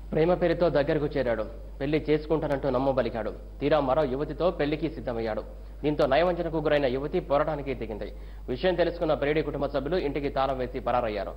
ప్రేమ పేరుతో దగ్గరకు చేరాడు పెళ్లి చేసుకుంటానంటూ నమ్మబలికాడు తీరా మరో యువతితో పెళ్లికి సిద్ధమయ్యాడు దీంతో నయవంచనకు గురైన యువతి పోరాటానికి దిగింది విషయం తెలుసుకున్న ప్రేడి కుటుంబ సభ్యులు ఇంటికి తాళం వేసి పరారయ్యారు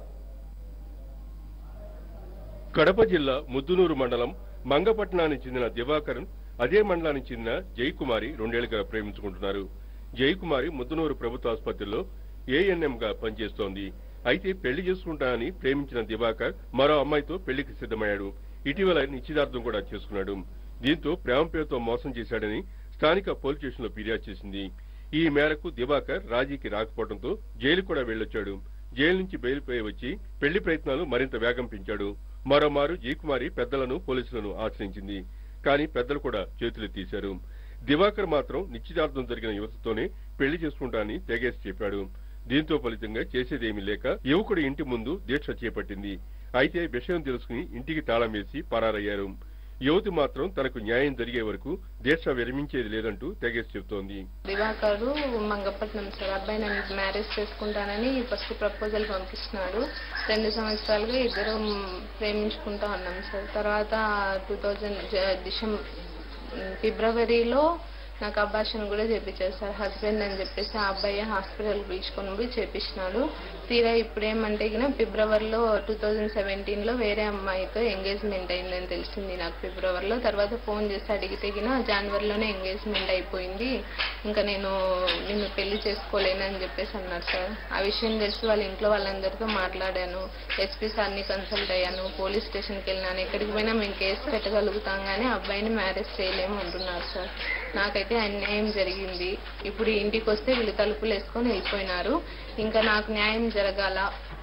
కడప జిల్లా ముద్దునూరు మండలం మంగపట్నానికి చెందిన దివాకరన్ అదే మండలానికి చెందిన జయకుమారి రెండేళ్లుగా ప్రేమించుకుంటున్నారు జయకుమారి ముద్దునూరు ప్రభుత్వ ఆసుపత్రిలో ఏఎన్ఎం గా పనిచేస్తోంది అయితే పెళ్లి చేసుకుంటానని ప్రేమించిన దివాకర్ మరో అమ్మాయితో పెళ్లికి సిద్ధమయ్యాడు ఇటీవల నిశ్చితార్థం కూడా చేసుకున్నాడు దీంతో ప్రేమ పేరుతో మోసం చేశాడని స్థానిక పోలీస్ స్టేషన్ లో ఫిర్యాదు చేసింది ఈ మేరకు దివాకర్ రాజీకి రాకపోవడంతో జైలు కూడా వెళ్లొచ్చాడు జైలు నుంచి బెయిల్పై వచ్చి పెళ్లి ప్రయత్నాలు మరింత వేగం పెంచాడు మరోమారు జయకుమారి పెద్దలను పోలీసులను ఆశ్రయించింది కానీ పెద్దలు కూడా చేతులు తీశారు దివాకర్ మాత్రం నిశ్చితార్థం జరిగిన యువతతోనే పెళ్లి చేసుకుంటానని తెగేసి చెప్పాడు దీంతో ఫలితంగా చేసేదేమీ లేక యువకుడి ఇంటి ముందు దీక్ష చేపట్టింది అయితే విషయం తెలుసుకుని ఇంటికి తాళం వేసి పరారయ్యారు యువతి మాత్రం తనకు న్యాయం జరిగే వరకు దీక్ష విరమించేది లేదంటూ తెగేసి చెబుతోంది దివాకరు మంగపట్నం సార్ అబ్బాయి నన్ను మ్యారేజ్ చేసుకుంటానని ఫస్ట్ ప్రపోజల్ పంపిస్తున్నాడు రెండు సంవత్సరాలుగా ఇద్దరం ప్రేమించుకుంటా ఉన్నాం సార్ తర్వాత టూ థౌజండ్ డిసెంబర్ ఫిబ్రవరిలో నాకు అబ్బాషన్ కూడా చేపించారు సార్ హస్బెండ్ అని చెప్పేసి ఆ అబ్బాయి హాస్పిటల్ పిలుచుకొని పోయి చేపించినాడు తీరా ఇప్పుడు ఏమంటే గిన ఫిబ్రవరిలో టూ థౌజండ్ సెవెంటీన్ లో వేరే అమ్మాయితో ఎంగేజ్మెంట్ అయిందని తెలిసింది నాకు ఫిబ్రవరిలో తర్వాత ఫోన్ చేసి అడిగితే గిన జనవరిలోనే ఎంగేజ్మెంట్ అయిపోయింది ఇంకా నేను నిన్ను పెళ్లి చేసుకోలేనని చెప్పేసి అన్నారు సార్ ఆ విషయం తెలిసి వాళ్ళ ఇంట్లో వాళ్ళందరితో మాట్లాడాను ఎస్పీ సార్ని కన్సల్ట్ అయ్యాను పోలీస్ స్టేషన్కి వెళ్ళినాను ఎక్కడికి పోయినా మేము కేసు పెట్టగలుగుతాం కానీ అబ్బాయిని మ్యారేజ్ చేయలేము అంటున్నారు సార్ నాకైతే అన్యాయం జరిగింది ఇప్పుడు ఇంటికి వస్తే వీళ్ళు తలుపులు వేసుకొని వెళ్ళిపోయినారు ఇంకా నాకు న్యాయం జరగాల